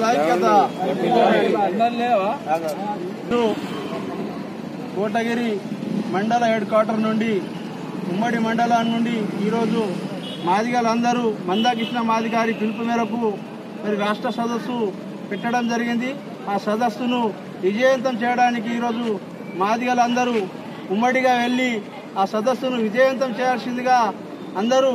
ఐక్యత ఈరోజు కోటగిరి మండల హెడ్ క్వార్టర్ నుండి ఉమ్మడి మండలం నుండి ఈరోజు మాదిగలందరూ మందాకృష్ణ మాదిగారి పిలుపు మేరకు మరి రాష్ట్ర సదస్సు పెట్టడం జరిగింది ఆ సదస్సును విజయవంతం చేయడానికి ఈరోజు మాదిగలందరూ ఉమ్మడిగా వెళ్ళి ఆ సదస్సును విజయవంతం చేయాల్సిందిగా అందరూ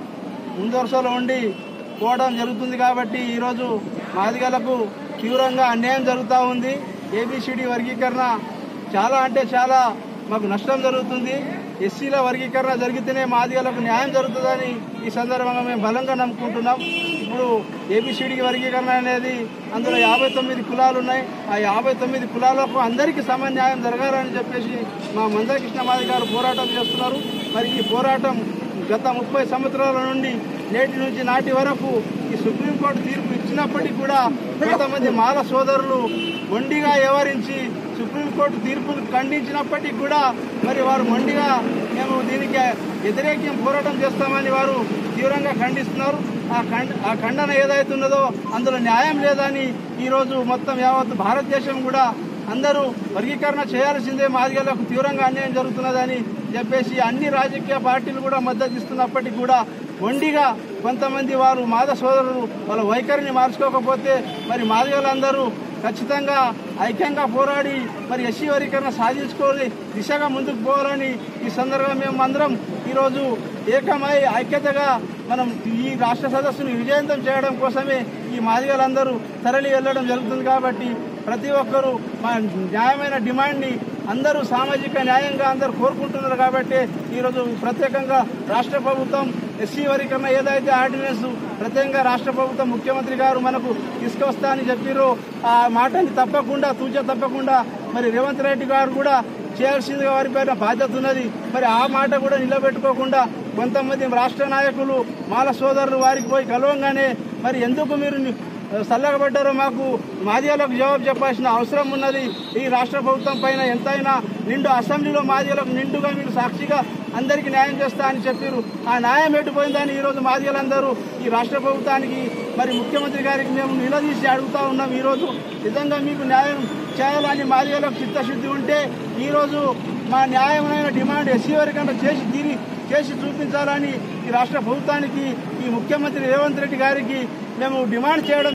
ముందరసలో ఉండి పోవడం జరుగుతుంది కాబట్టి ఈరోజు మాదిగలకు తీవ్రంగా అన్యాయం జరుగుతూ ఉంది ఏబిసిడి వర్గీకరణ చాలా అంటే చాలా మాకు నష్టం జరుగుతుంది ఎస్సీల వర్గీకరణ జరిగితేనే మాదిగలకు న్యాయం జరుగుతుందని ఈ సందర్భంగా మేము బలంగా నమ్ముకుంటున్నాం ఇప్పుడు ఏబిసిడి వర్గీకరణ అనేది అందులో యాభై తొమ్మిది కులాలు ఉన్నాయి ఆ యాభై తొమ్మిది కులాలకు అందరికీ సమన్యాయం జరగాలని చెప్పేసి మా మందకృష్ణ మాది గారు పోరాటం చేస్తున్నారు మరి ఈ పోరాటం గత ముప్పై సంవత్సరాల నుండి నేటి నుంచి నాటి వరకు ఈ సుప్రీంకోర్టు తీర్పు ఇచ్చినప్పటికీ కూడా కొంతమంది మాల సోదరులు మొండిగా వ్యవహరించి సుప్రీంకోర్టు తీర్పును ఖండించినప్పటికీ కూడా మరి వారు మొండిగా మేము దీనికి వ్యతిరేకం పోరాటం చేస్తామని వారు తీవ్రంగా ఖండిస్తున్నారు ఆ ఖండ ఆ ఖండన ఏదైతే ఉన్నదో అందులో న్యాయం లేదని ఈరోజు మొత్తం యావత్ భారతదేశం కూడా అందరూ వర్గీకరణ చేయాల్సిందే మాదిగలకు తీవ్రంగా అన్యాయం జరుగుతున్నదని చెప్పేసి అన్ని రాజకీయ పార్టీలు కూడా మద్దతు ఇస్తున్నప్పటికీ కూడా మొండిగా కొంతమంది వారు మాద సోదరులు వాళ్ళ వైఖరిని మార్చుకోకపోతే మరి మాదిగలందరూ ఖచ్చితంగా ఐక్యంగా పోరాడి మరి ఎస్సీ వర్గీకరణ సాధించుకోవాలి దిశగా ముందుకు పోవాలని ఈ సందర్భంగా మేము అందరం ఈరోజు ఏకమై ఐక్యతగా మనం ఈ రాష్ట్ర సదస్సును విజయవంతం చేయడం కోసమే ఈ మాదిగలందరూ తరలి వెళ్ళడం జరుగుతుంది కాబట్టి ప్రతి ఒక్కరూ మా న్యాయమైన డిమాండ్ని అందరూ సామాజిక న్యాయంగా అందరూ కోరుకుంటున్నారు కాబట్టి ఈరోజు ప్రత్యేకంగా రాష్ట్ర ప్రభుత్వం ఎస్సీ వర్గీకరణ ఏదైతే ఆర్డినెన్స్ ప్రత్యేకంగా రాష్ట్ర ప్రభుత్వం ముఖ్యమంత్రి గారు మనకు తీసుకొస్తా అని చెప్పిరో ఆ మాటని తప్పకుండా తూచ తప్పకుండా మరి రేవంత్ రెడ్డి గారు కూడా చేయాల్సిందిగా వారిపైన బాధ్యత ఉన్నది మరి ఆ మాట కూడా నిలబెట్టుకోకుండా కొంతమంది రాష్ట్ర నాయకులు మాల సోదరులు వారికి పోయి కలవంగానే మరి ఎందుకు మీరు చల్లగబడ్డారో మాకు మాదియాలకు జవాబు చెప్పాల్సిన అవసరం ఉన్నది ఈ రాష్ట్ర ప్రభుత్వం పైన ఎంతైనా నిండు అసెంబ్లీలో మాదియాలకు నిండుగా మీరు సాక్షిగా అందరికీ న్యాయం చేస్తా అని చెప్పారు ఆ న్యాయం ఎట్టుపోయిందని ఈరోజు మాదిగలందరూ ఈ రాష్ట్ర ప్రభుత్వానికి మరి ముఖ్యమంత్రి గారికి మేము నిలదీసి అడుగుతా ఉన్నాం ఈరోజు నిజంగా మీకు న్యాయం చేయాలని మాదిగలకు చిత్తశుద్ధి ఉంటే ఈరోజు మా న్యాయమైన డిమాండ్ ఎస్సీ వరకంటే చేసి తీరి చేసి చూపించాలని ఈ రాష్ట్ర ప్రభుత్వానికి ఈ ముఖ్యమంత్రి రేవంత్ రెడ్డి గారికి మేము డిమాండ్ చేయడం